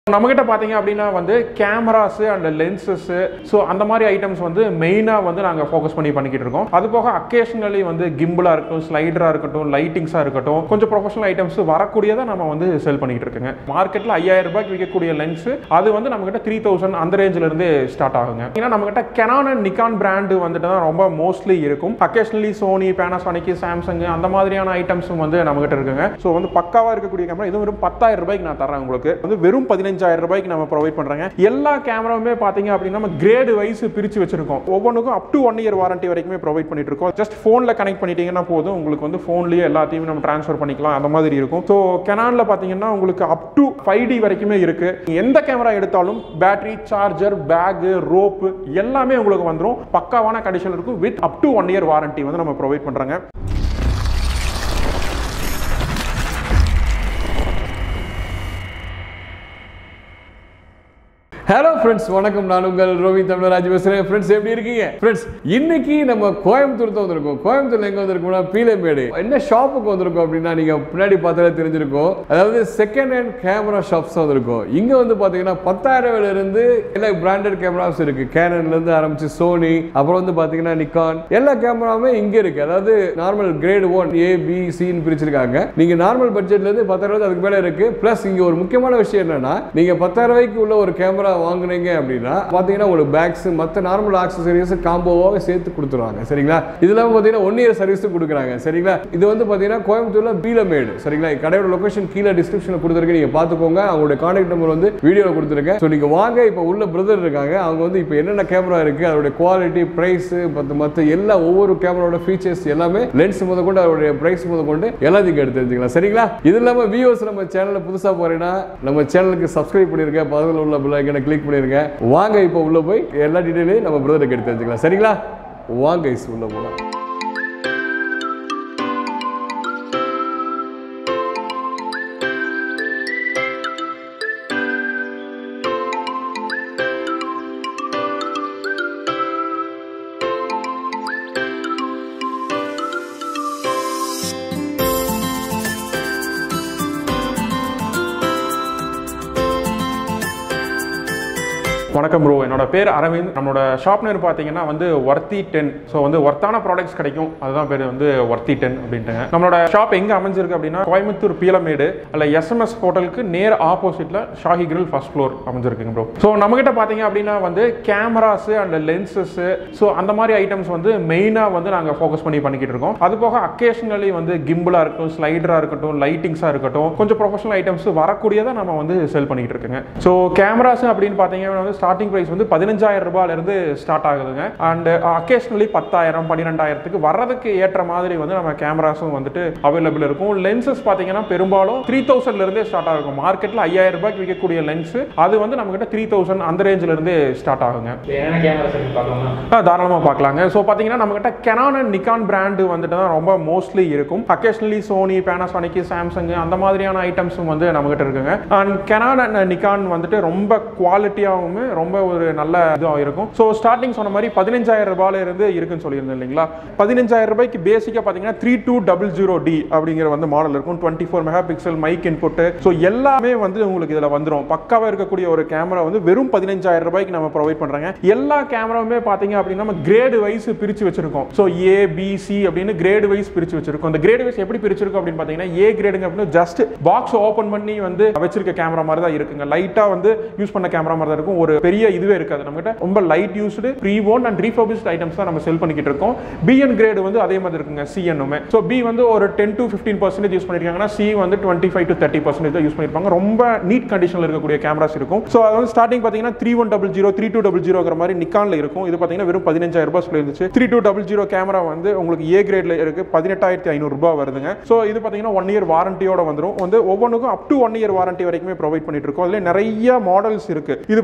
நம்மகிட்ட பார்த்தீங்க அப்படின்னா வந்து கேமராஸ் அண்ட் லென்சஸ் ஸோ அந்த மாதிரி ஐட்டம்ஸ் வந்து மெயினாக வந்து நாங்கள் ஃபோக்கஸ் பண்ணி பண்ணிக்கிட்டு இருக்கோம் அது போக அக்கேஷனலி வந்து கிம்பிளாக இருக்கட்டும் ஸ்லைடராக இருக்கட்டும் லைட்டிங்ஸாக இருக்கட்டும் கொஞ்சம் ப்ரொஃபஷனல் ஐட்டம்ஸ் வரக்கூடியதை நம்ம வந்து செல் பண்ணிக்கிட்டு இருக்கோங்க மார்க்கெட்டில் ஐயாயிரம் ரூபாய்க்கு விற்கக்கூடிய லென்ஸ் அது வந்து நம்மகிட்ட த்ரீ தௌசண்ட் அந்த ரேஞ்சில் இருந்து ஸ்டார்ட் ஆகுங்க ஏன்னா நம்மகிட்ட கெனான் அண்ட் நிக்கான் பிராண்டு வந்துட்டு தான் ரொம்ப மோஸ்ட்லி இருக்கும் அக்கேஷனலி சோனி பேனாசானிக் சாம்சங் அந்த மாதிரியான ஐட்டம்ஸும் வந்து நம்மகிட்ட இருக்குங்க ஸோ வந்து பக்காவாக இருக்கக்கூடிய கேமரா இது வெறும் பத்தாயிரம் ரூபாய்க்கு நான் தரேன் உங்களுக்கு வந்து வெறும் பதினஞ்சாயிரம் ரூபாய்க்கு நம்ம ப்ரொவைட் பண்றாங்க எல்லா கேமராவுமே பாத்தீங்க அப்படின்னா நம்ம கிரேடு வைஸ் பிரிச்சு வச்சிருக்கோம் ஒவ்வொன்றுக்கும் up to one year warranty வரைக்குமே ப்ரொவைட் பண்ணிட்டு இருக்கோம் ஜஸ்ட் ஃபோனில் கனெக்ட் பண்ணிட்டீங்கன்னா போதும் உங்களுக்கு வந்து ஃபோன்லேயே எல்லாத்தையும் நம்ம ட்ரான்ஸ்ஃபர் பண்ணிக்கலாம் அந்த மாதிரி இருக்கும் ஸோ கெனானில் பார்த்தீங்கன்னா உங்களுக்கு அப் டு ஃபைவ் டி வரைக்குமே இருக்கு எந்த கேமரா எடுத்தாலும் பேட்டரி சார்ஜர் பேகு ரோப்பு எல்லாமே உங்களுக்கு வந்துடும் பக்காவான கண்டிஷன் இருக்கும் with up to one year warranty வந்து நம்ம ப்ரொவைட் பண்றாங்க ஹலோ ஃப்ரெண்ட்ஸ் வணக்கம் நான் உங்கள் ரோவி தமிழராஜ் பேசுகிறேன் ஃப்ரெண்ட்ஸ் எப்படி இருக்கீங்க ஃப்ரெண்ட்ஸ் இன்னைக்கு நம்ம கோயம்புத்தூர் தான் வந்திருக்கோம் கோயம்புத்தூர்ல எங்க வந்திருக்கோம்னா பீலமேடு என்ன ஷாப்புக்கு வந்திருக்கோம் அப்படின்னா நீங்க பின்னாடி பார்த்தாலே தெரிஞ்சிருக்கும் அதாவது செகண்ட் ஹேண்ட் கேமரா ஷாப்ஸ் தான் வந்திருக்கோம் இங்க வந்து பாத்தீங்கன்னா பத்தாயிரம் ரூபாயில இருந்து எல்லா பிராண்டட் கேமராஸ் இருக்கு கேனன்ல இருந்து ஆரம்பிச்சு சோனி அப்புறம் வந்து பாத்தீங்கன்னா நிக்கான் எல்லா கேமராவுமே இங்க இருக்கு அதாவது normal grade one A B சின்னு பிரிச்சிருக்காங்க நீங்க நார்மல் பட்ஜெட்ல இருந்து பத்தாயிரம் ரூபாய் அதுக்கு மேல இருக்கு பிளஸ் இங்க ஒரு முக்கியமான விஷயம் என்னன்னா நீங்க பத்தாயிரம் ரூபாய்க்கு உள்ள ஒரு கேமரா வாங்குனீங்க அப்படின்னா பாத்தீங்கன்னா உங்களுக்கு பேக்ஸ் மத்த நார்மல் ஆக்சசரிஸ் காம்போவாக சேர்த்து கொடுத்துருவாங்க சரிங்களா இதுல பாத்தீங்கன்னா ஒன் இயர் சர்வீஸ் கொடுக்குறாங்க சரிங்களா இது வந்து பாத்தீங்கன்னா கோயம்புத்தூர்ல பீலமேடு சரிங்களா கடையோட லொகேஷன் கீழே டிஸ்கிரிப்ஷன்ல கொடுத்துருக்கேன் நீங்க பாத்துக்கோங்க அவங்களுடைய கான்டாக்ட் நம்பர் வந்து வீடியோல கொடுத்துருக்கேன் ஸோ நீங்க வாங்க இப்போ உள்ள பிரதர் இருக்காங்க அவங்க வந்து இப்போ என்னென்ன கேமரா இருக்கு அதோட குவாலிட்டி பிரைஸ் மற்ற மற்ற எல்லா ஒவ்வொரு கேமராவோட ஃபீச்சர்ஸ் எல்லாமே லென்ஸ் முத கொண்டு அதோடைய பிரைஸ் முத கொண்டு எல்லாத்தையும் எடுத்து தெரிஞ்சுக்கலாம் சரிங்களா இது இல்லாம வியூஸ் நம்ம சேனல்ல புதுசா போறேன்னா நம்ம சேனலுக்கு சப்ஸ்கிரைப் பண்ணிருங்க பக்கத்தில் உள்ள பெல் ஐக்கனை கிளிக் பண்ணிருங்க வாங்க இப்போ உள்ள போய் எல்லா டீடைலையும் நம்ம பிரதருக்கு எடுத்து தெரிஞ்சுக்கலாம் சரிங்களா வாங்க guys, உள்ள போலாம் வணக்கம் ப்ரோ என்னோட பேர் அரவிந்த் நம்மளோட ஷாப் நேர் பார்த்தீங்கன்னா வந்து ஒர்த்தி டென் ஸோ வந்து ஒர்த்தான ப்ராடக்ட்ஸ் கிடைக்கும் அதுதான் பேர் வந்து ஒர்த்தி டென் அப்படின்ட்டுங்க நம்மளோட ஷாப் எங்கே அமைஞ்சிருக்கு அப்படின்னா கோயம்புத்தூர் பீலமேடு அல்ல எஸ்எம்எஸ் ஹோட்டலுக்கு நேர் ஆப்போசிட்ல ஷாஹி கிரில் ஃபர்ஸ்ட் ஃப்ளோர் அமைஞ்சிருக்குங்க ப்ரோ ஸோ நம்மகிட்ட பார்த்தீங்க அப்படின்னா வந்து கேமராஸ் அண்ட் லென்சஸ் ஸோ அந்த மாதிரி ஐட்டம்ஸ் வந்து மெயினாக வந்து நாங்கள் ஃபோக்கஸ் பண்ணி பண்ணிக்கிட்டு இருக்கோம் அது போக அக்கேஷனலி வந்து கிம்பிளாக இருக்கட்டும் ஸ்லைடராக இருக்கட்டும் லைட்டிங்ஸாக இருக்கட்டும் கொஞ்சம் ப்ரொஃபஷனல் ஐட்டம்ஸ் வரக்கூடியதை நம்ம வந்து செல் பண்ணிக்கிட்டு இருக்குங்க ஸோ கேமராஸ் அப்படின்னு பார்த்தீங்கன்னா வந்து ஸ்டார்டிங் ப்ரைஸ் வந்து பதினஞ்சாயிரம் ரூபாயிலிருந்து ஸ்டார்ட் ஆகுதுங்க அண்ட் அக்கேஷனலி பத்தாயிரம் பன்னிரெண்டாயிரத்துக்கு வர்றதுக்கு ஏற்ற மாதிரி வந்து நம்ம கேமராஸும் வந்துட்டு அவைலபிள் இருக்கும் லென்சஸ் பார்த்தீங்கன்னா பெரும்பாலும் த்ரீ தௌசண்ட்ல இருந்தே ஸ்டார்ட் ஆகும் மார்க்கெட்டில் ஐயாயிரம் ரூபாய்க்கு விற்கக்கூடிய லென்ஸ் அது வந்து நம்மகிட்ட த்ரீ தௌசண்ட் அந்த ரேஞ்சில் இருந்தே ஸ்டார்ட் ஆகுங்க என்னென்ன கேமராஸ் இருக்கு பார்க்கலாமா ஆ, தாராளமா பார்க்கலாங்க ஸோ பார்த்தீங்கன்னா நம்மகிட்ட கெனான் அண்ட் நிக்கான் பிராண்டு வந்துட்டு தான் ரொம்ப மோஸ்ட்லி இருக்கும் அக்கேஷனலி சோனி பேனாசானிக் சாம்சங் அந்த மாதிரியான ஐட்டம்ஸும் வந்து நம்மகிட்ட இருக்குங்க அண்ட் கெனான் அண்ட் நிக்கான் வந்துட்டு ரொம்ப குவாலிட்டியாகவும் ரொம்ப ஒரு நல்ல இதுவாக இருக்கும் ஸோ ஸ்டார்டிங் சொன்ன மாதிரி பதினஞ்சாயிரம் ரூபாயில இருந்து இருக்குன்னு சொல்லியிருந்தேன் இல்லைங்களா பதினஞ்சாயிரம் ரூபாய்க்கு பேசிக்காக பார்த்தீங்கன்னா three two double zero D அப்படிங்கிற வந்து மாடல் இருக்கும் twenty four megapixel mic input so எல்லாமே வந்து உங்களுக்கு இதில் வந்துடும் பக்காவாக இருக்கக்கூடிய ஒரு கேமரா வந்து வெறும் பதினஞ்சாயிரம் ரூபாய்க்கு நம்ம ப்ரொவைட் பண்ணுறாங்க எல்லா கேமராவுமே பார்த்தீங்க அப்படின்னா நம்ம கிரேடு வைஸ் பிரித்து வச்சிருக்கோம் ஸோ ஏ பி சி அப்படின்னு கிரேடு வைஸ் பிரித்து வச்சிருக்கோம் அந்த கிரேடு வைஸ் எப்படி பிரிச்சிருக்கோம் அப்படின்னு பார்த்தீங்கன்னா ஏ கிரேடுங்க அப்படின்னு ஜஸ்ட் பாக்ஸ் ஓப்பன் பண்ணி வந்து வச்சிருக்க கேமரா மாதிரி தான் இருக்குங்க லைட்டாக வந்து யூஸ் பண்ண கேமரா மாதிரி தான் இருக்கும் ஒரு பெரிய இதுவே இருக்காது நம்மகிட்ட ரொம்ப light used pre owned and refurbished items தான் நம்ம செல் பண்ணிக்கிட்டு இருக்கோம் பிஎன் கிரேடு வந்து அதே மாதிரி இருக்குங்க சிஎன்னுமே ஸோ பி வந்து ஒரு ten to fifteen percentage use பண்ணிருக்காங்கன்னா சி வந்து twenty five to thirty percentage தான் யூஸ் பண்ணிருப்பாங்க ரொம்ப நீட் கண்டிஷனில் இருக்கக்கூடிய கேமராஸ் இருக்கும் ஸோ அது வந்து ஸ்டார்டிங் பார்த்தீங்கன்னா three one double zero three two double ஜீரோங்கிற மாதிரி நிக்கான்ல இருக்கும் இது பார்த்தீங்கன்னா வெறும் பதினஞ்சாயிரம் ரூபாய் சொல்லியிருந்துச்சு three two double zero camera வந்து உங்களுக்கு ஏ கிரேட்ல இருக்கு பதினெட்டாயிரத்தி ஐநூறு ரூபாய் வருதுங்க ஸோ இது பார்த்தீங்கன்னா ஒன் இயர் வாரண்டியோட வந்துடும் வந்து ஒவ்வொன்றுக்கும் up to one year warranty வரைக்குமே ப்ரொவைட் பண்ணிட்டு இருக்கோம் அதுல நிறைய மாடல்ஸ் இருக்கு இது பார்த்தீங்க அப்படின்னா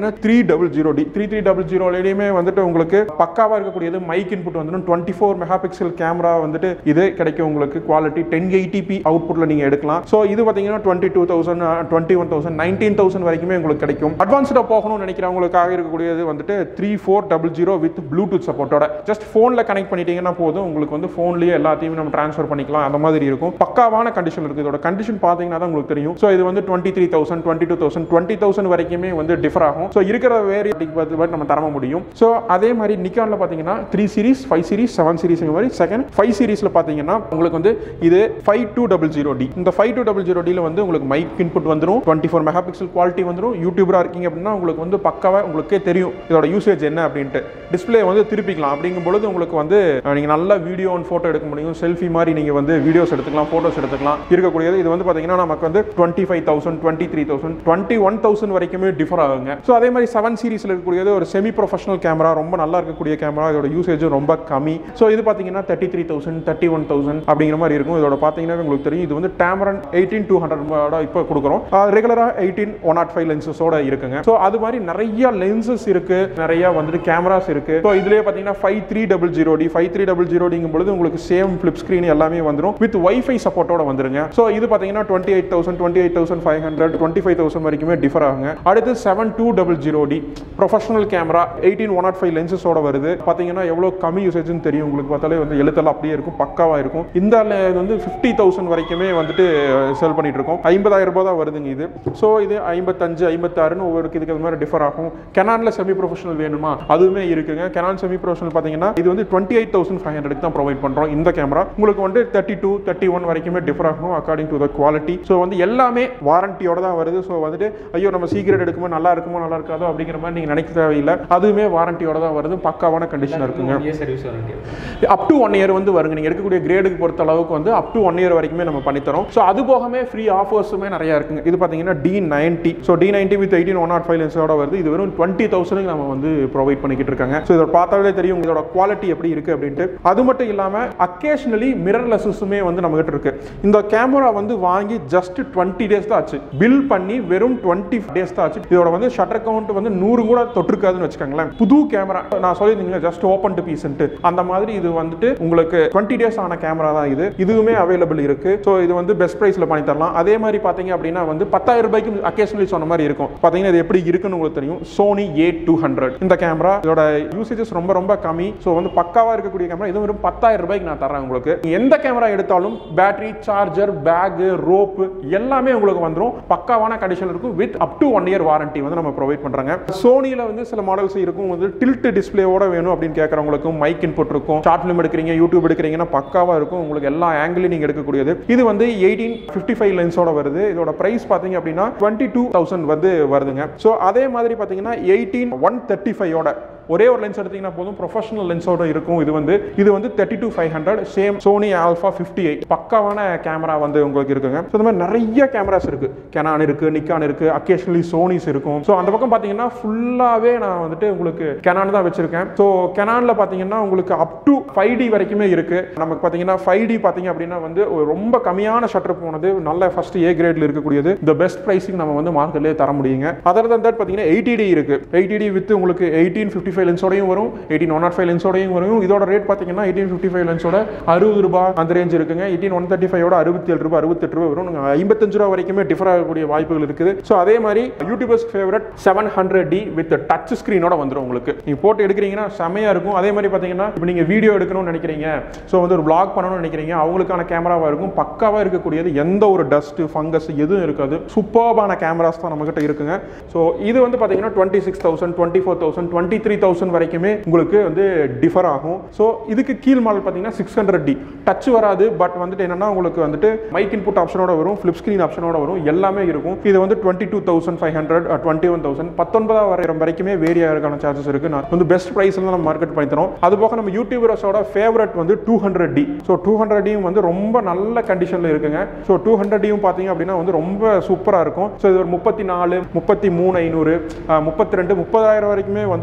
பார்த்தீங்கன்னா three double zero D three three double ஜீரோலையுமே வந்துட்டு உங்களுக்கு பக்காவாக இருக்கக்கூடியது மைக் இன்புட் வந்துடும் twenty four megapixel camera வந்துட்டு இது கிடைக்கும் உங்களுக்கு குவாலிட்டி டென் எயிட்டிபி அவுட்புட்டில் நீங்கள் எடுக்கலாம் ஸோ இது பார்த்தீங்கன்னா twenty two thousand twenty one thousand nineteen thousand வரைக்குமே உங்களுக்கு கிடைக்கும் அட்வான்ஸ்டாக போகணும்னு நினைக்கிறவங்களுக்காக இருக்கக்கூடியது வந்துட்டு three four double zero with Bluetooth சப்போர்ட்டோட ஜஸ்ட் ஃபோனில் கனெக்ட் பண்ணிட்டீங்கன்னா போதும் உங்களுக்கு வந்து ஃபோன்லேயே எல்லாத்தையுமே நம்ம ட்ரான்ஸ்ஃபர் பண்ணிக்கலாம் அந்த மாதிரி இருக்கும் பக்காவான கண்டிஷன் இருக்குது இதோட கண்டிஷன் பார்த்தீங்கன்னா தான் உங்களுக்கு தெரியும் ஸோ இது வந்து twenty three thousand twenty two thousand twenty thousand வரைக்குமே வந்து டிஃபர் ஆகும் ஸோ இருக்கிற வேரியட்டிக்கு பார்த்து நம்ம தர முடியும் ஸோ அதே மாதிரி நிக்கானில் பார்த்தீங்கன்னா three series five series seven series மாதிரி செகண்ட் ஃபைவ் சீரிஸில் பார்த்தீங்கன்னா உங்களுக்கு வந்து இது five two double zero D இந்த ஃபைவ் டூ டபுள் ஜீரோ டியில் வந்து உங்களுக்கு மைக் இன்புட் வந்துடும் twenty four megapixel quality வந்துடும் யூடியூபராக இருக்கீங்க அப்படின்னா உங்களுக்கு வந்து பக்காவாக உங்களுக்கே தெரியும் இதோட யூசேஜ் என்ன அப்படின்ட்டு டிஸ்பிளே வந்து திருப்பிக்கலாம் அப்படிங்கும் பொழுது உங்களுக்கு வந்து நீங்கள் நல்ல வீடியோ அண்ட் ஃபோட்டோ எடுக்க முடியும் செல்ஃபி மாதிரி நீங்கள் வந்து வீடியோஸ் எடுத்துக்கலாம் ஃபோட்டோஸ் எடுத்துக்கலாம் இருக்கக்கூடியது இது வந்து பார்த்தீங்கன்னா நமக்கு வந்து twenty five thousand twenty three thousand twenty one thousand வரைக்குமே டிஃபர் ஆகுங்க ஸோ அதே மாதிரி செவன் சீரிஸில் இருக்கக்கூடியது ஒரு செமி ப்ரொஃபஷனல் கேமரா ரொம்ப நல்லா இருக்கக்கூடிய கேமரா இதோட யூசேஜும் ரொம்ப கம்மி ஸோ இது பார்த்தீங்கன்னா thirty three thousand thirty one thousand அப்படிங்கிற மாதிரி இருக்கும் இதோட பார்த்தீங்கன்னா உங்களுக்கு தெரியும் இது வந்து டேமரன் எயிட்டீன் டூ ஹண்ட்ரட் இப்போ கொடுக்குறோம் ரெகுலராக எயிட்டீன் ஒன் நாட் ஃபைவ் லென்சஸோட இருக்குங்க ஸோ அது மாதிரி நிறைய லென்சஸ் இருக்கு நிறைய வந்துட்டு கேமராஸ் இருக்கு ஸோ இதுலேயே பார்த்தீங்கன்னா five three double zero D five three double zero டிங்கும் பொழுது உங்களுக்கு சேம் ஃபிளிப் ஸ்க்ரீன் எல்லாமே வந்துடும் வித் வைஃபை சப்போர்ட்டோட வந்துருங்க ஸோ இது பார்த்தீங்கன்னா twenty eight thousand twenty eight thousand five hundred twenty five thousand வரைக்குமே டிஃபர் ஆகுங்க அடுத்து seven two double zero D professional camera eighteen one nought five லென்சஸோட வருது பார்த்தீங்கன்னா எவ்வளோ கம்மி யூசேஜ்னு தெரியும் உங்களுக்கு பார்த்தாலே வந்து எழுத்தெல்லாம் அப்படியே இருக்கும் பக்காவாக இருக்கும் இந்த le- இது வந்து ஃபிஃப்டி தௌசண்ட் வரைக்குமே வந்துட்டு செல் பண்ணிட்டு இருக்கோம் ஐம்பதாயிரம் ரூபாய் தான் வருதுங்க இது ஸோ இது ஐம்பத்தஞ்சு ஐம்பத்தாறுன்னு ஒவ்வொரு இதுக்கு அது மாதிரி டிஃபர் ஆகும் கெனான்ல செமி ப்ரொஃபஷனல் வேணுமா அதுவுமே இருக்குங்க கெனான் செமி ப்ரொஃபஷனல் பார்த்தீங்கன்னா இது வந்து twenty eight thousand five hundred தான் ப்ரொவைட் பண்ணுறோம் இந்த கேமரா உங்களுக்கு வந்து தேர்ட்டி டூ தேர்ட்டி ஒன் வரைக்குமே டிஃபர் ஆகும் according to the quality so வந்து எல்லாமே வாரண்டியோட தான் வருது ஸோ வந்துட்டு ஐயோ நம்ம சீக்கிரம் எடுக்குமோ நல்லா இருக்குமோ நல்லா இருக்காதோ அப்படிங்கிற மாதிரி நீங்கள் நினைக்க தேவையில்லை அதுவுமே வாரண்டியோட தான் வருது பக்காவான கண்டிஷன் இருக்குங்க year service warranty up to one year வந்து வருங்க நீங்கள் எடுக்கக்கூடிய கிரேடுக்கு பொறுத்த அளவுக்கு வந்து அப் டு ஒன் இயர் வரைக்குமே நம்ம பண்ணித்தரோம் ஸோ அது போகவே ஃப்ரீ ஆஃபர்ஸுமே நிறைய இருக்குங்க இது பார்த்தீங்கன்னா D ninety so D ninety with eighteen one nought five லென்ஸோட வருது இது வெறும் டுவெண்ட்டி தௌசண்ட்க்கு நம்ம வந்து ப்ரொவைட் பண்ணிக்கிட்டு இருக்காங்க ஸோ இதோட பார்த்தாலே தெரியும் இதோட குவாலிட்டி எப்படி இருக்கு அப்படின்ட்டு அது மட்டும் இல்லாமல் அக்கேஷனலி மிரர் லெசஸுமே வந்து நம்ம கிட்ட இருக்கு இந்த கேமரா வந்து வாங்கி ஜஸ்ட் டுவெண்ட்டி டேஸ் தான் ஆச்சு பில் பண்ணி வெறும் டுவெண்ட்டி டேஸ் தான் ஆச்சு இதோட வந்து ஷட்டர் கவுண்ட் வந்து நூறு கூட தொட்டிருக்காதுன்னு வச்சுக்கோங்களேன் புது கேமரா நான் சொல்லியிருந்தீங்களா ஜஸ்ட் ஓப்பன் டு பீஸ்ன்ட்டு அந்த மாதிரி இது வந்துட்டு உங்களுக்கு டுவெண்ட்டி டேஸ் ஆன கேமரா தான் இது இதுவுமே அவைலபிள் இருக்கு ஸோ இது வந்து பெஸ்ட் ப்ரைஸ்ல பண்ணி தரலாம் அதே மாதிரி பார்த்தீங்க அப்படின்னா வந்து பத்தாயிரம் ரூபாய்க்கு அக்கேஷனலி சொன்ன மாதிரி இருக்கும் பார்த்தீங்கன்னா இது எப்படி இருக்குன்னு உங்களுக்கு தெரியும் சோனி ஏ டூ ஹண்ட்ரட் இந்த கேமரா இதோட யூசேஜஸ் ரொம்ப ரொம்ப கம்மி ஸோ வந்து பக்காவா இருக்கக்கூடிய கேமரா இது வெறும் பத்தாயிரம் ரூபாய்க்கு நான் தரேன் உங்களுக்கு நீங்க எந்த கேமரா எடுத்தாலும் பேட்டரி சார்ஜர் பேக் ரோப் எல்லாமே உங்களுக்கு வந்துடும் பக்காவான கண்டிஷன் இருக்கும் with up to one year warranty வந்து நம்ம ப்ரொவைட் பண்றாங்க சோனியில் வந்து சில மாடல்ஸ் இருக்கும் வந்து டில்ட் டிஸ்பிளேவோட வேணும் அப்படின்னு கேட்கறவங்களுக்கும் மைக் இன்புட் இருக்கும் ஷார்ட் ஃபிலிம் எடுக்கிறீங்க யூடியூப் எடுக்கிறீங்கன்னா பக்காவா இருக்கும் உங்களுக்கு எல்லா ஆங்கிளையும் நீங்க எடுக்கக்கூடியது இது வந்து எயிட்டீன் ஃபிஃப்டி ஃபைவ் லென்ஸோட வருது இதோட பிரைஸ் பார்த்தீங்க அப்படின்னா டுவெண்ட்டி டூ தௌசண்ட் வந்து வருதுங்க ஸோ அதே மாதிரி பார்த்தீங்கன்னா எயிட்டீன் ஒன் தேர்ட்டி ஃபைவோட ஒரே ஒரு லென்ஸ் எடுத்தீங்கன்னா போதும் ப்ரொஃபஷனல் லென்ஸோட இருக்கும் இது வந்து இது வந்து thirty two five hundred same Sony alpha fifty eight பக்காவான கேமரா வந்து உங்களுக்கு இருக்குங்க ஸோ இந்த மாதிரி நிறைய கேமராஸ் இருக்கு கெனான் இருக்கு நிக்கான் இருக்கு அக்கேஷனலி சோனிஸ் இருக்கும் ஸோ அந்த பக்கம் பார்த்தீங்கன்னா ஃபுல்லாகவே நான் வந்துட்டு உங்களுக்கு கெனான் தான் வச்சிருக்கேன் ஸோ கெனானில் பார்த்தீங்கன்னா உங்களுக்கு அப் டு ஃபைவ் டி வரைக்குமே இருக்கு நமக்கு பார்த்தீங்கன்னா ஃபைவ் டி பார்த்தீங்க அப்படின்னா வந்து ஒரு ரொம்ப கம்மியான ஷட்டர் போனது நல்ல ஃபர்ஸ்ட் ஏ கிரேட்ல இருக்கக்கூடியது இந்த பெஸ்ட் ப்ரைஸிங் நம்ம வந்து மார்க்கெட்லேயே தர முடியுங்க அதர் தன் தட் பார்த்தீங்கன்னா எயிட்டி டி இருக்கு எயிட்டி டி வித் உங்களுக்கு எயிட்டீன் ஃபிஃப்டி ஃபைவ் லென்ஸோடையும் வரும் எயிட்டீன் ஒன் நாட் ஃபைவ் லென்ஸோடையும் வரும் இதோட ரேட் பார்த்தீங்கன்னா எயிட்டீன் ஃபிஃப்டி ஃபைவ் லென்ஸோட அறுபது ரூபாய் அந்த ரேஞ்ச் இருக்குங்க எயிட்டீன் ஒன் தேர்ட்டி ஃபைவோட அறுபத்தி ஏழு ரூபாய் அறுபத்தெட்டு ரூபாய் வரும் நீங்கள் ஐம்பத்தஞ்சு ரூபா வரைக்குமே டிஃபர் ஆகக்கூடிய வாய்ப்புகள் இருக்குது ஸோ அதே மாதிரி YouTubers favourite seven hundred D with touch ஸ்க்ரீனோட வந்துடும் உங்களுக்கு நீங்கள் போட்டு எடுக்கிறீங்கன்னா செமையா இருக்கும் அதே மாதிரி பார்த்தீங்கன்னா இப்போ நீங்கள் வீடியோ எடுக்கணும்னு நினைக்கிறீங்க ஸோ வந்து ஒரு vlog பண்ணணும்னு நினைக்கிறீங்க அவங்களுக்கான கேமராவாக இருக்கும் பக்காவாக இருக்கக்கூடியது எந்த ஒரு டஸ்ட் ஃபங்கஸ் எதுவும் இருக்காது சூப்பர்பான கேமராஸ் தான் நம்மகிட்ட இருக்குங்க ஸோ இது வந்து பார்த்தீங்கன்னா twenty six thousand twenty four thousand twenty three thousand வரைக்குமே உங்களுக்கு வந்து டிஃபர் ஆகும் ஸோ இதுக்கு கீழ் மாடல் பார்த்தீங்கன்னா சிக்ஸ் ஹண்ட்ரட் டி டச் வராது பட் வந்துட்டு என்னன்னா உங்களுக்கு வந்துட்டு மைக் இன்புட் ஆப்ஷனோட வரும் ஃபிளிப் ஸ்க்ரீன் ஆப்ஷனோட வரும் எல்லாமே இருக்கும் இது வந்து twenty two thousand five hundred twenty one thousand பத்தொன்பதாயிரம் வரைக்குமே வேரி ஆகிறதுக்கான சார்ஜஸ் இருக்கு நான் வந்து பெஸ்ட் ப்ரைஸ்ல நம்ம மார்க்கெட் பண்ணி தரோம் அது போக நம்ம யூடியூபர்ஸோட ஃபேவரட் வந்து two hundred D so two hundred டியும் வந்து ரொம்ப நல்ல கண்டிஷனில் இருக்குங்க ஸோ டூ ஹண்ட்ரட் டியும் பார்த்தீங்க அப்படின்னா வந்து ரொம்ப சூப்பராக இருக்கும் ஸோ இது ஒரு முப்பத்தி நாலு முப்பத்தி மூணு ஐநூறு முப்பத்தி ரெண்டு முப்பதாயிரம் வரைக்குமே வந்துட்டு வந்து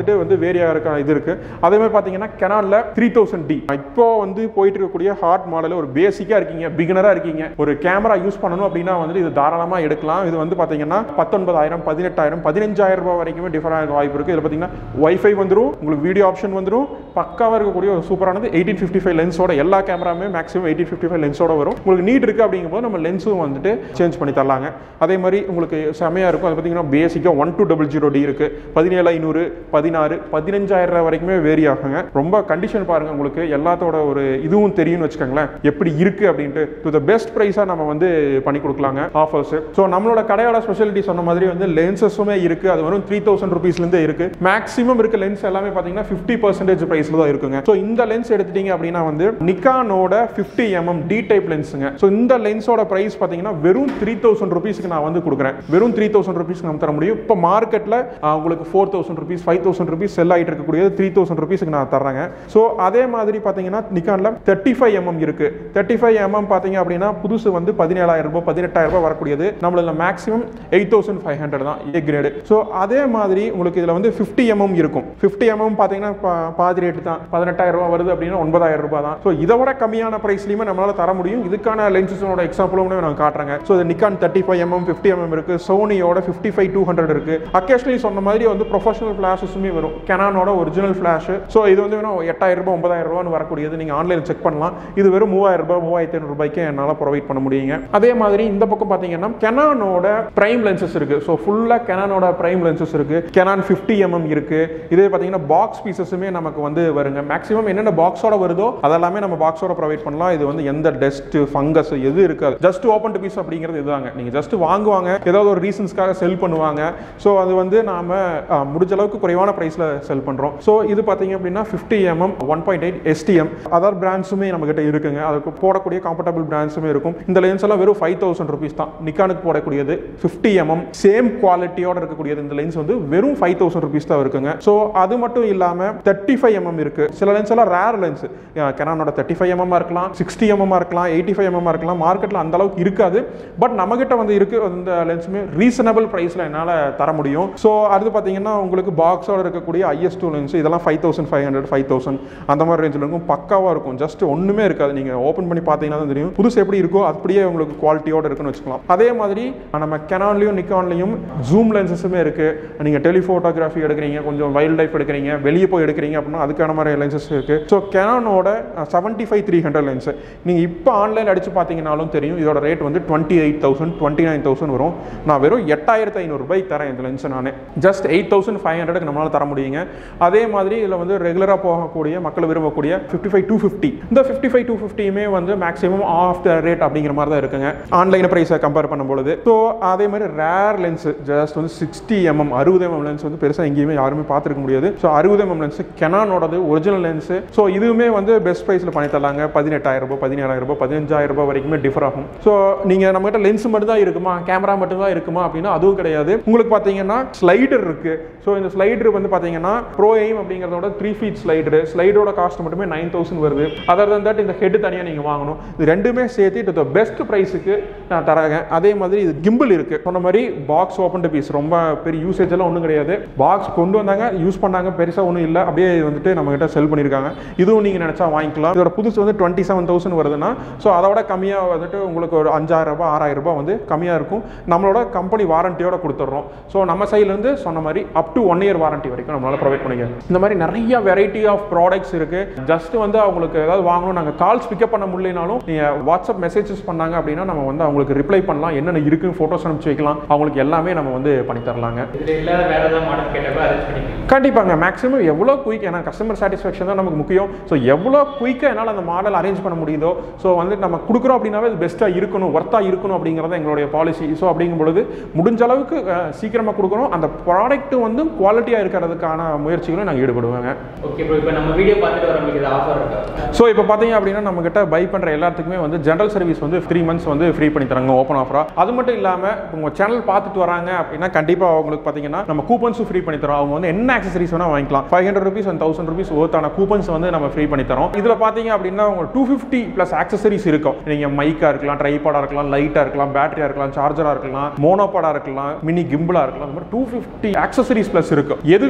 வேரியா இருக்க இது இருக்கு அதே மாதிரி பார்த்தீங்கன்னா கெனான்ல த்ரீ தௌசண்ட் டி இப்போ வந்து போயிட்டு இருக்கக்கூடிய ஹார்ட் மாடல் ஒரு பேசிக்காக இருக்கீங்க பிகினராக இருக்கீங்க ஒரு கேமரா யூஸ் பண்ணணும் அப்படின்னா வந்து இது தாராளமாக எடுக்கலாம் இது வந்து பார்த்தீங்கன்னா பத்தொன்பதாயிரம் பதினெட்டாயிரம் பதினஞ்சாயிரம் ரூபாய் வரைக்குமே டிஃபர் ஆக வாய்ப்பு இருக்குது இதில் பார்த்தீங்கன்னா ஒய்ஃபை வந்துடும் உங்களுக்கு வீடியோ ஆப்ஷன் வந்துடும் பக்காவாக இருக்கக்கூடிய ஒரு சூப்பரானது எயிட்டீன் ஃபிஃப்டி ஃபைவ் லென்ஸோட எல்லா கேமராமே மேக்ஸிமம் எயிட்டீன் ஃபிஃப்டி ஃபைவ் லென்ஸோட வரும் உங்களுக்கு நீட் இருக்குது அப்படிங்கும்போது நம்ம லென்ஸும் வந்துட்டு சேஞ்ச் பண்ணி தரலாங்க அதே மாதிரி உங்களுக்கு செமையாக இருக்கும் அது பார்த்தீங்கன்னா பேசிக்காக one two double zero D இருக்குது பதினேழு ஐநூறு பதினாறு பதினஞ்சாயிரம் ரூபாய் வரைக்குமே வேரி ஆகுங்க ரொம்ப கண்டிஷன் பாருங்க உங்களுக்கு எல்லாத்தோட ஒரு இதுவும் தெரியும்னு வச்சுக்கோங்களேன் எப்படி இருக்கு அப்படின்ட்டு டு த பெஸ்ட் ப்ரைஸாக நம்ம வந்து பண்ணி கொடுக்கலாங்க ஆஃபர்ஸ் ஸோ நம்மளோட கடையோட ஸ்பெஷாலிட்டி சொன்ன மாதிரி வந்து லென்சஸுமே இருக்கு அது வரும் த்ரீ தௌசண்ட் ருபீஸ்லேருந்தே இருக்கு மேக்ஸிமம் இருக்க லென்ஸ் எல்லாமே பார்த்தீங்கன்னா ஃபிஃப்டி பர்சன்டேஜ் ப்ரைஸில் தான் இருக்குங்க ஸோ இந்த லென்ஸ் எடுத்துட்டீங்க அப்படின்னா வந்து நிக்கானோட ஃபிஃப்டி எம்எம் டி டைப் லென்ஸுங்க ஸோ இந்த லென்ஸோட ப்ரைஸ் பார்த்தீங்கன்னா வெறும் த்ரீ தௌசண்ட் ருபீஸ்க்கு நான் வந்து கொடுக்குறேன் வெறும் த்ரீ தௌசண்ட் ருபீஸ்க்கு நம்ம தர முடியும் இப்போ மார்க்கெட்டில் உங்களுக்கு four thousand rupees five thousand rupees sell ஆகிட்டு இருக்கக்கூடியது த்ரீ தௌசண்ட் ருபீஸ்க்கு நான் தர்றேங்க ஸோ அதே மாதிரி பார்த்தீங்கன்னா நிக்கானில் தேர்ட்டி ஃபைவ் எம்எம் இருக்கு தேர்ட்டி ஃபைவ் எம்எம் பார்த்தீங்க அப்படின்னா புதுசு வந்து பதினேழாயிரம் ரூபாய் பதினெட்டாயிரம் ரூபாய் வரக்கூடியது நம்மள maximum eight thousand five hundred தான் ஏ கிரேடு ஸோ அதே மாதிரி உங்களுக்கு இதில் வந்து ஃபிஃப்டி எம்எம் இருக்கும் ஃபிஃப்டி எம்எம் பார்த்தீங்கன்னா பா- பாதி ரேட்டு தான் பதினெட்டாயிரம் ரூபாய் வருது அப்படின்னா ஒன்பதாயிரம் ரூபாய் தான் ஸோ இதை விட கம்மியான ப்ரைஸ்லையுமே நம்மளால தர முடியும் இதுக்கான லென்சஸோட எக்ஸாம்பிளும் நான் காட்டுறேங்க ஸோ இது Nikon thirty five mm fifty mm இருக்கு சோனியோட ஃபிஃப்டி ஃபைவ் டூ ஹண்ட்ரட் இருக்கு அக்கேஷனலி சொன்ன மாதிரி வந்து ப்ரொஃபஷனல் ஃபிளாஷஸுமே வரும் கெனானோட ஒரிஜினல் ஃபிளாஷ் ஸோ இது வந்து வேணும் எட்டாயிரம் ரூபாய் ஒன்பதாயிரம் ரூபான்னு வரக்கூடியது நீங்கள் ஆன்லைனில் செக் பண்ணலாம் இது வெறும் மூவாயிரம் ரூபாய் மூவாயிரத்தி ஐநூறு ரூபாய்க்கு என்னால் ப்ரொவைட் பண்ண முடியுங்க அதே மாதிரி இந்த பக்கம் பார்த்தீங்கன்னா கெனானோட பிரைம் லென்சஸ் இருக்கு ஸோ ஃபுல்லாக கெனானோட பிரைம் லென்சஸ் இருக்கு கெனான் ஃபிஃப்டி எம்எம் இருக்கு இதே பார்த்தீங்கன்னா பாக்ஸ் பீசஸுமே நமக்கு வந்து வருங்க மேக்ஸிமம் என்னென்ன பாக்ஸோட வருதோ அதெல்லாமே நம்ம பாக்ஸோட ப்ரொவைட் பண்ணலாம் இது வந்து எந்த டஸ்ட் ஃபங்கஸ் எது இருக்காது ஜஸ்ட் ஓப்பன் டு பீஸ் அப்படிங்கிறது இதுதாங்க நீங்கள் ஜஸ்ட் வாங்குவாங்க ஏதாவது ஒரு ரீசன்ஸ்க்காக செல் பண்ணுவாங்க ஸோ அது வந்து நாம அஹ், முடிஞ்ச அளவுக்கு குறைவான ப்ரைஸில் செல் பண்ணுறோம் ஸோ இது பார்த்தீங்க அப்படின்னா fifty mm one point eight STM other பிராண்ட்ஸுமே நம்மகிட்ட இருக்குங்க அதுக்கு போடக்கூடிய கம்ஃபர்டபுள் பிராண்ட்ஸுமே இருக்கும் இந்த லென்ஸ் எல்லாம் வெறும் ஃபைவ் தௌசண்ட் ருபீஸ் தான் நிக்கானுக்கு போடக்கூடியது ஃபிஃப்டி எம்எம் சேம் குவாலிட்டியோட இருக்கக்கூடியது இந்த லென்ஸ் வந்து வெறும் ஃபைவ் தௌசண்ட் ருபீஸ் தான் இருக்குங்க ஸோ அது மட்டும் இல்லாமல் தேர்ட்டி ஃபைவ் எம்எம் இருக்கு சில லென்ஸ் எல்லாம் ரேர் லென்ஸ் கெனானோட தேர்ட்டி ஃபைவ் எம்எம் இருக்கலாம் சிக்ஸ்டி எம்எம் இருக்கலாம் எயிட்டி ஃபைவ் எம்எம் இருக்கலாம் மார்க்கெட்டில் அந்த அளவுக்கு இருக்காது பட் நம்மகிட்ட வந்து இருக்கு இந்த லென்ஸுமே ரீசனபிள் ப்ரைஸில் என்னால் தர முடியும் ஸோ அடுத்து பார்த்தீங்கன்னா உங்களுக்கு பாக்ஸோட இருக்கக்கூடிய ஐஎஸ் டூ லென்ஸ் இதெல்லாம் five thousand five hundred five thousand அந்த மாதிரி ரேஞ்சில் இருக்கும் பக்காவாக இருக்கும் ஜஸ்ட் ஒன்றுமே இருக்காது நீங்கள் ஓப்பன் பண்ணி பார்த்தீங்கன்னா தான் தெரியும் புதுசு எப்படி இருக்கோ அப்படியே உங்களுக்கு குவாலிட்டியோட இருக்குன்னு வச்சுக்கலாம் அதே மாதிரி நம்ம கெனான்லையும் நிக்கான்லையும் ஜூம் லென்சஸுமே இருக்கு நீங்கள் டெலிஃபோட்டோகிராஃபி எடுக்கிறீங்க கொஞ்சம் வைல்ட் லைஃப் எடுக்கிறீங்க வெளியே போய் எடுக்கிறீங்க அப்படின்னா அதுக்கான மாதிரி லென்சஸ் இருக்கு ஸோ கெனானோட seventy five three hundred lens நீங்கள் இப்போ ஆன்லைன் அடிச்சு பார்த்தீங்கனாலும் தெரியும் இதோட ரேட் வந்து twenty eight thousand twenty nine thousand வரும் நான் வெறும் எட்டாயிரத்து ஐநூறு ரூபாய் தரேன் இந்த லென்ஸ் நான் ஜஸ்ட் எயிட் தௌசண்ட் ஃபைவ் ஹண்ட்ரடுக்கு நம்மளால தர முடியுங்க அதே மாதிரி இதில் வந்து ரெகுலராக போகக்கூடிய மக்கள் விரும்பக்கூடிய ஃபிஃப்டி ஃபைவ் டூ ஃபிஃப்டி இந்த ஃபிஃப்டி ஃபைவ் டூ ஃபிஃப்டியுமே வந்து மேக்ஸிமம் ஆஃப் த ரேட் அப்படிங்கிற மாதிரி தான் இருக்குங்க ஆன்லைன் ப்ரைஸை கம்பேர் பண்ணும்பொழுது ஸோ அதே மாதிரி ரேர் லென்ஸ் ஜஸ்ட் வந்து சிக்ஸ்டி எம்எம் அறுபது எம்எம் லென்ஸ் வந்து பெருசாக எங்கேயுமே யாருமே பார்த்துருக்க முடியாது ஸோ அறுபது எம்எம் லென்ஸ் கெனானோடது ஒரிஜினல் லென்ஸ் ஸோ இதுவுமே வந்து பெஸ்ட் ப்ரைஸில் பண்ணி தரலாங்க பதினெட்டாயிரம் ரூபாய் பதினேழாயிரம் ரூபாய் பதினஞ்சாயிரம் ரூபாய் வரைக்குமே டிஃபர் ஆகும் ஸோ நீங்கள் நம்மகிட்ட லென்ஸ் மட்டும் தான் இருக்குமா கேமரா மட்டும் தான் இருக்குமா அப்படின்னா அதுவும் கிடையாது உங்களுக்கு பார்த்தீங்கன்னா ஸ்லைடர் இருக்கு ஸோ இந்த ஸ்லைடர் வந்து பார்த்தீங்கன்னா ப்ரோ எய்ம் அப்படிங்கிறதோட த்ரீ ஃபீட் ஸ்லைடரு ஸ்லைடரோட காஸ்ட் மட்டுமே நைன் தௌசண்ட் வருது அதர் தன் தட் இந்த ஹெட் தனியாக நீங்கள் வாங்கணும் இது ரெண்டுமே சேர்த்து டு த பெஸ்ட் ப்ரைஸுக்கு நான் தரேங்க அதே மாதிரி இது கிம்பிள் இருக்கு சொன்ன மாதிரி பாக்ஸ் ஓப்பன் டு பீஸ் ரொம்ப பெரிய யூசேஜ் எல்லாம் ஒன்றும் கிடையாது பாக்ஸ் கொண்டு வந்தாங்க யூஸ் பண்ணாங்க பெருசாக ஒன்றும் இல்லை அப்படியே வந்துட்டு நம்ம கிட்ட செல் பண்ணியிருக்காங்க இதுவும் நீங்கள் நினச்சா வாங்கிக்கலாம் இதோட புதுசு வந்து டுவெண்ட்டி செவன் தௌசண்ட் வருதுன்னா ஸோ அதோட கம்மியாக வந்துட்டு உங்களுக்கு ஒரு அஞ்சாயிரம் ரூபாய் ஆறாயிரம் ரூபாய் வந்து கம்மியாக இருக்கும் நம்மளோட கம்பெனி வாரண்டியோட கொடுத்துட்றோம் ஸோ நம்ம சைட்லேருந்து சொன்ன மாதிரி up to one year warranty வரைக்கும் நம்மளால ப்ரொவைட் பண்ணிக்க இந்த மாதிரி நிறைய வெரைட்டி ஆஃப் ப்ராடக்ட்ஸ் இருக்கு ஜஸ்ட் வந்து அவங்களுக்கு ஏதாவது வாங்கணும் நாங்கள் கால்ஸ் பிக்கப் பண்ண முடியலனாலும் நீங்கள் வாட்ஸ்அப் மெசேஜஸ் பண்ணாங்க அப்படின்னா நம்ம வந்து அவங்களுக்கு ரிப்ளை பண்ணலாம் என்னென்ன இருக்குன்னு ஃபோட்டோஸ் அனுப்பிச்சு வைக்கலாம் அவங்களுக்கு எல்லாமே நம்ம வந்து பண்ணி தரலாங்க இதுல இல்லாத வேற ஏதாவது மாடல் கேட்டப்ப அரேஞ்ச் பண்ணிக்கலாம் கண்டிப்பாங்க மேக்ஸிமம் எவ்வளோ குயிக் ஏன்னா கஸ்டமர் சாட்டிஸ்ஃபேக்ஷன் தான் நமக்கு முக்கியம் ஸோ எவ்வளோ குயிக்காக என்னால் அந்த மாடல் அரேஞ்ச் பண்ண முடியுதோ ஸோ வந்து நம்ம கொடுக்குறோம் அப்படின்னாவே அது பெஸ்ட்டாக இருக்கணும் ஒர்த்தாக இருக்கணும் அப்படிங்கிறது எங்களுடைய பாலிசி ஸோ அப்படிங்கும் பொழுது முடிஞ்ச அளவுக்கு சீக்கிரமாக கொடுக்குறோம் அந்த ப்ராடக்ட் வந்து குவாலிட்டியாக இருக்கிறதுக்கான முயற்சிகளும் நாங்கள் ஈடுபடுவோங்க ஓகே ப்ரோ இப்போ நம்ம வீடியோ பார்த்துட்டு வரவங்களுக்கு இது ஆஃபர் இருக்கா ஸோ இப்போ பார்த்தீங்க அப்படின்னா நம்ம கிட்ட பை பண்ணுற எல்லாத்துக்குமே வந்து ஜென்ரல் சர்வீஸ் வந்து த்ரீ மந்த்ஸ் வந்து ஃப்ரீ பண்ணி தராங்க ஓப்பன் ஆஃபராக அது மட்டும் இல்லாமல் உங்கள் சேனல் பார்த்துட்டு வராங்க அப்படின்னா கண்டிப்பாக அவங்களுக்கு பார்த்தீங்கன்னா நம்ம கூப்பன்ஸும் ஃப்ரீ பண்ணி தரோம் அவங்க வந்து என்ன ஆக்சசரிஸ் வேணால் வாங்கிக்கலாம் five hundred rupees and thousand rupees ஒர்த்தான கூப்பன்ஸ் வந்து நம்ம ஃப்ரீ பண்ணி தரோம் இதில் பார்த்தீங்க அப்படின்னா உங்களுக்கு டூ ஃபிஃப்டி ப்ளஸ் ஆக்சசரிஸ் இருக்கும் நீங்கள் மைக்காக இருக்கலாம் ட்ரைபாடாக இருக்கலாம் லைட்டாக இருக்கலாம் பேட்டரியாக இருக்கலாம் சார்ஜராக இருக்கலாம் மோனோபாடாக இருக்கலாம் மினி கிம்பிளாக இருக்கலாம் அந்த மாதிரி டூ ஃபிஃப்டி ஆக்சசரிஸ் ப்ளஸ் இருக்கும் எது வேணுமோ நீங்கள் பை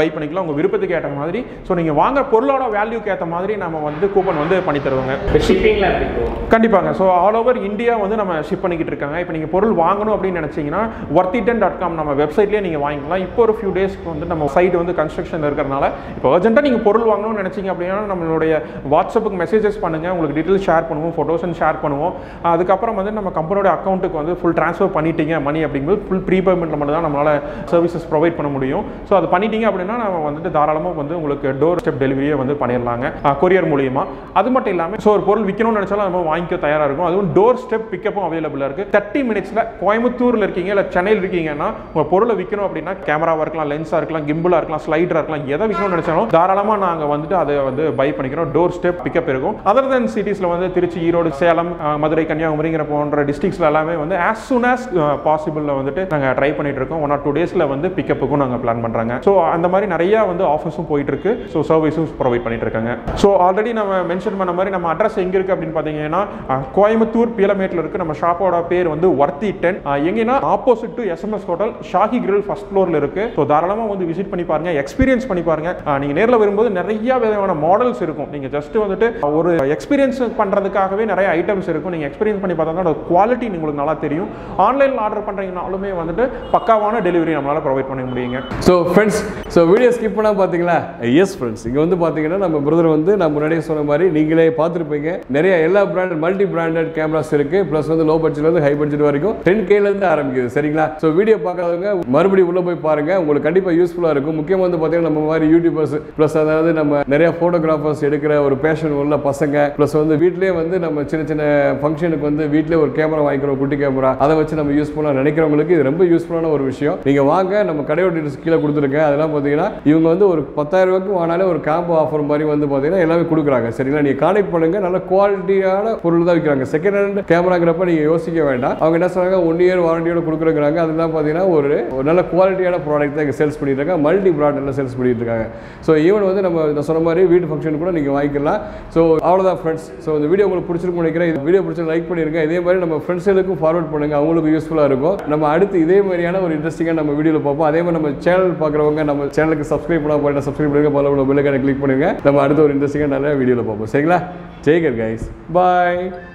பை பண்ணிக்கலாம் உங்கள் விருப்பத்துக்கு ஏற்ற மாதிரி ஸோ நீங்கள் வாங்குற பொருளோட வேல்யூக்கு ஏற்ற மாதிரி நம்ம வந்து கூப்பன் வந்து பண்ணி தருவாங்க இப்போ ஷிப்பிங்லாம் எப்படி ப்ரோ கண்டிப்பாங்க ஸோ ஆல் ஓவர் இந்தியா வந்து நம்ம ஷிப் பண்ணிக்கிட்டு இருக்காங்க இப்போ நீங்கள் பொருள் வாங்கணும் அப்படின்னு நினச்சிங்கன்னா ஒர்த்திட்டன் டாட் காம் நம்ம வெப்சைட்லேயே நீங்கள் வாங்கிக்கலாம் இப்போ ஒரு ஃபியூ டேஸ்க்கு வந்து நம்ம சைட் வந்து கன்ஸ்ட்ரக்ஷன் இருக்கிறனால இப்போ அர்ஜென்ட்டாக நீங்கள் பொருள் வாங்கணும்னு நினச்சிங்க அப்படின்னா நம்மளுடைய வாட்ஸ்அப்புக்கு மெசேஜஸ் பண்ணுங்கள் உங்களுக்கு டீட்டெயில் ஷேர் பண்ணுவோம் ஃபோட்டோஸ் ஷேர் பண்ணுவோம் அதுக்கப்புறம் வந்து நம்ம கம்பெனியோட அக்கௌண்ட்டுக்கு வந்து ஃபுல் ட்ரான்ஸ்ஃபர் பண்ணிட்டீங்க மணி அப்படிங்கும்போது ஃபுல் ப்ரீ பேமெண்ட்டில் மட்டும் தான் நம்மளால் சர்வீசஸ் ப்ரொவைட் பண்ண முடியும் ஸோ அது பண்ணிட்டீங்க அப்படின்னா நம்ம வந்துட்டு தாராளமாக வந்து உங்களுக்கு டோர் ஸ்டெப் டெலிவரியே வந்து பண்ணிடலாங்க கொரியர் மூலியமா அது மட்டும் இல்லாமல் ஸோ ஒரு பொருள் விற்கணும்னு நினச்சாலும் நம்ம வாங்கிக்க தயாராக இருக்கும் அதுவும் டோர் ஸ்டெப் பிக்கப்பும் அவைலபிளாக இருக்குது தேர்ட்டி மினிட்ஸில் கோயம்புத்தூரில் இருக்கீங்க இல்லை சென்னையில் இருக்கீங்கன்னா உங்கள் பொருளை விற்கணும் அப்படின்னா கேமராவாக இருக்கலாம் லென்ஸாக இருக்கலாம் கிம்பிளாக இருக்கலாம் ஸ்லைடராக இருக்கலாம் எதை விற்கணும்னு நினச்சாலும் தாராளமாக நாங்கள் வந்துட்டு அதை வந்து பை பண்ணிக்கிறோம் டோர் ஸ்டெப் பிக்கப் இருக்கும் அதர் தென் சிட்டிஸில் வந்து திருச்சி ஈரோடு சேலம் அஹ், மதுரை கன்னியாகுமரிங்கிற போன்ற டிஸ்ட்ரிக்ஸ்ல எல்லாமே வந்து ஆஸ் சூன் ஆஸ் பாசிபிளில் வந்துட்டு நாங்கள் ட்ரை பண்ணிட்டு இருக்கோம் ஒன் ஆர் டூ டேஸில் வந்து பிக்கப்புக்கும் நாங்கள் பிளான் பண்ணுறாங்க ஸோ அந்த மாதிரி நிறைய வந்து ஆஃபர்ஸும் போயிட்டு இருக்கு ஸோ சர்வீஸும் ப்ரொவைட் பண்ணிட்டு இருக்காங்க ஸோ ஆல்ரெடி நம்ம மென்ஷன் பண்ண மாதிரி நம்ம அட்ரஸ் எங்க இருக்கு அப்படின்னு பார்த்தீங்கன்னா அஹ், கோயம்புத்தூர் பீலமேட்டில் இருக்கு நம்ம ஷாப்போட பேர் வந்து வர்த்தி டென் எங்கன்னா opposite to SMS hotel Shahi grill first ஃப்ளோரில் இருக்கு ஸோ தாராளமாக வந்து விசிட் பண்ணி பாருங்க எக்ஸ்பீரியன்ஸ் பண்ணி பாருங்க அஹ், நீங்க நேரில் வரும்போது நிறைய விதமான மாடல்ஸ் இருக்கும் நீங்க ஜஸ்ட் வந்துட்டு ஒரு எக்ஸ்பீரியன்ஸ் பண்றதுக்காகவே நிறைய ஐட்டம்ஸ் இருக்கும் நீங்க எக்ஸ்பீரியன்ஸ் பண்ணி பார்த்தா தான் குவாலிட்டி உங்களுக்கு நல்லா தெரியும் ஆன்லைனில் ஆர்டர் பண்றீங்கனாலுமே வந்துட்டு பக்காவான டெலிவரி நம்மளால ப்ரொவைட் பண்ண முடியுங்க so friends so video skip பண்ணால் பார்த்தீங்களா எஸ் ஃப்ரெண்ட்ஸ் இங்கே வந்து பார்த்தீங்கன்னா நம்ம பிரதர் வந்து நான் முன்னாடியே சொன்ன மாதிரி நீங்களே பார்த்துருப்பீங்க நிறைய எல்லா பிராண்டட் மல்டி பிராண்டட் கேமராஸ் இருக்கு ப்ளஸ் வந்து லோ பட்ஜெட்லேருந்து ஹை பட்ஜெட் வரைக்கும் டென் கேலேருந்து ஆரம்பிக்குது சரிங்களா ஸோ வீடியோ பார்க்காதவங்க மறுபடியும் உள்ளே போய் பாருங்க உங்களுக்கு கண்டிப்பாக யூஸ்ஃபுல்லாக இருக்கும் முக்கியமாக வந்து பார்த்தீங்கன்னா நம்ம மாதிரி யூடியூபர்ஸ் ப்ளஸ் அதாவது நம்ம நிறைய ஃபோட்டோகிராஃபர்ஸ் எடுக்கிற ஒரு பேஷன் உள்ள பசங்க ப்ளஸ் வந்து வீட்லேயே வந்து நம்ம சின்ன சின்ன ஃபங்க்ஷனுக்கு வந்து வீட்டிலே ஒரு கேமரா வாங்கிக்கிறோம் குட்டி கேமரா அதை வச்சு நம்ம யூஸ் பண்ணலாம் நினைக்கிறவங்களுக்கு இது ரொம்ப யூஸ்ஃபுல்லான ஒரு விஷயம் நீங்கள் வாங்க நம்ம கடையோட டீட்டெயில்ஸ் கீழே கொடுத்துருக்கேன் அதெல்லாம் பார்த்தீங்கன்னா இவங்க வந்து ஒரு பத்தாயிரம் ரூபாய்க்கு வாங்கினாலே ஒரு காம்போ ஆஃபர் மாதிரி வந்து பார்த்தீங்கன்னா எல்லாமே கொடுக்குறாங்க சரிங்களா நீங்கள் கான்டெக்ட் பண்ணுங்க நல்ல குவாலிட்டியான பொருள் தான் விற்கிறாங்க செகண்ட் ஹேண்ட் கேமராங்கிறப்ப நீங்கள் யோசிக்க வேண்டாம் அவங்க என்ன சொல்றாங்க ஒன் இயர் வாரண்டியோட கொடுக்குறாங்க அதெல்லாம் பார்த்தீங்கன்னா ஒரு ஒரு நல்ல குவாலிட்டியான ப்ராடக்ட் தான் இங்கே சேல்ஸ் பண்ணிட்டு இருக்காங்க மல்டி ப்ராடக்ட்ல சேல்ஸ் பண்ணிட்டு இருக்காங்க ஸோ ஈவன் வந்து நம்ம நான் சொன்ன மாதிரி வீட்டு ஃபங்க்ஷன் கூட நீங்கள் வாங்கிக்கலாம் ஸோ அவ்வளோதான் ஃப்ரெண்ட்ஸ் ஸோ இந்த வீடியோ உங்களுக்கு பிடிச்சிருக்கும் நினைக்கிறேன் இந்த வீடியோ பிடிச்சி லைக் பண்ணிருங்க இதே மாதிரி நம்ம ஃப்ரெண்ட்ஸுக்கும் ஃபார்வர்ட் பண்ணுங்க அவங்களுக்கு யூஸ்ஃபுல்லாக இருக்கும் நம்ம அடுத்து இதே மாதிரியான ஒரு இன்ட்ரெஸ்டிங்காக நம்ம வீடியோவில் பார்ப்போம் அதே மாதிரி நம்ம சேனல் பார்க்குறவங்க நம்ம சேனலுக்கு சப்ஸ்கிரைப் பண்ணா போயிட்டு சப்ஸ்கிரைப் பண்ணுங்க பல பெல்லுக்கான கிளிக் பண்ணுங்க நம்ம அடுத்த ஒரு இன்ட்ரெஸ்டிங்காக நல்ல வீடியோவில் பார்ப்போம் சரிங்களா ஜெய்கர் கைஸ் பாய்